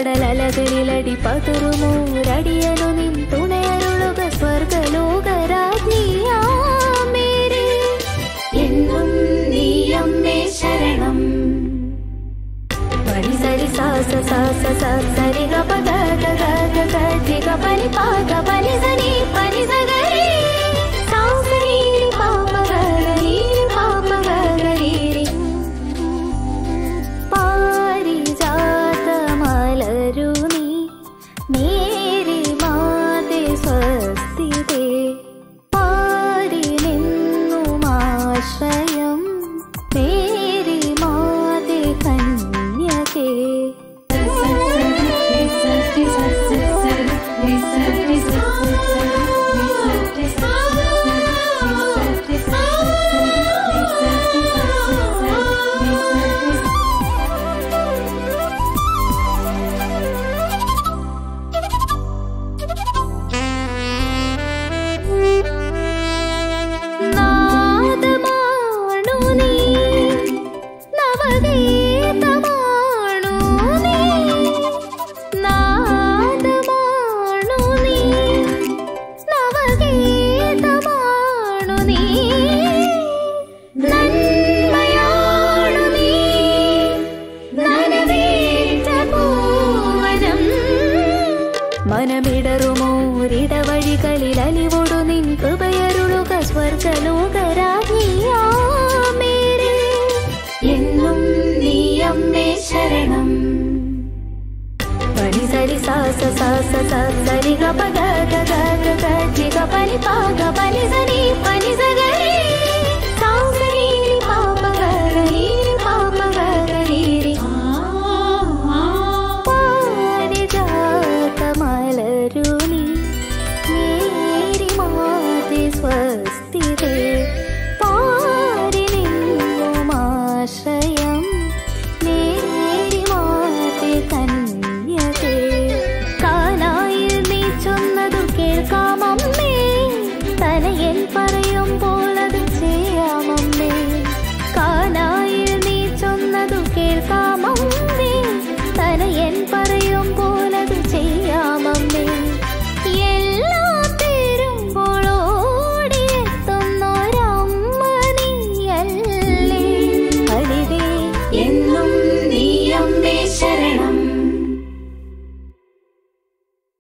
കടലലകളിലടി പതുറുമൂരടിയനു നിൻ തുണയരുളുക സ്വർഗലോകരാജ്ഞിയാമേരെ എന്നും നീയമ്മേ ശരണം പനി സരി സാസ സാസ സ സരി ഗ പ ഗ ഗ ഗ ഗ ഗ രി ഗ പനി പ ഗ പനി സനി പനി സ ഗ രി സാ സ രി രി പ പ ഗ ഗ രി രി പ പ ഗ ഗ രി രി പാരിജാതമലരു നീ മേരി മാതേ സ്വസ്തിതേ പാരി നിന്നുമാശ്രയം മേരി മാതേ കന്യകേ നാദമാണു നീ നവഗീതമാണു നീ നാദമാണു നീ നവഗീതമാണു നീ നന്മയാണു നീ നനവേറ്റ പൂവനം മനമിടറുമോരിടവഴികളിൽ അലിവൊടു നിൻ കൃപയരുളുക സ്വർഗലോകരാജ്ഞിയാമേരെ എന്നും നീയമ്മേ ശരണം പനി സരി സാസ സാസ സ സരി ഗ പ ഗ ഗ ഗ ഗ ഗ രി ഗ പനി പ ഗ പനി സനി പനി സ ഗ രി സാ സ രി രി പ പ ഗ ഗ രി രി പ പ ഗ ഗ രി രി പാരിജാതമലരു നീ മേരി മാതേ സ്വസ്തിതേ പാരി നിന്നുമാശ്രയം മേരി മാതേ കന്യകേ കാനായിൽ നീ ചൊന്നതു കേൾക്കാമമ്മേ തനയൻ പറ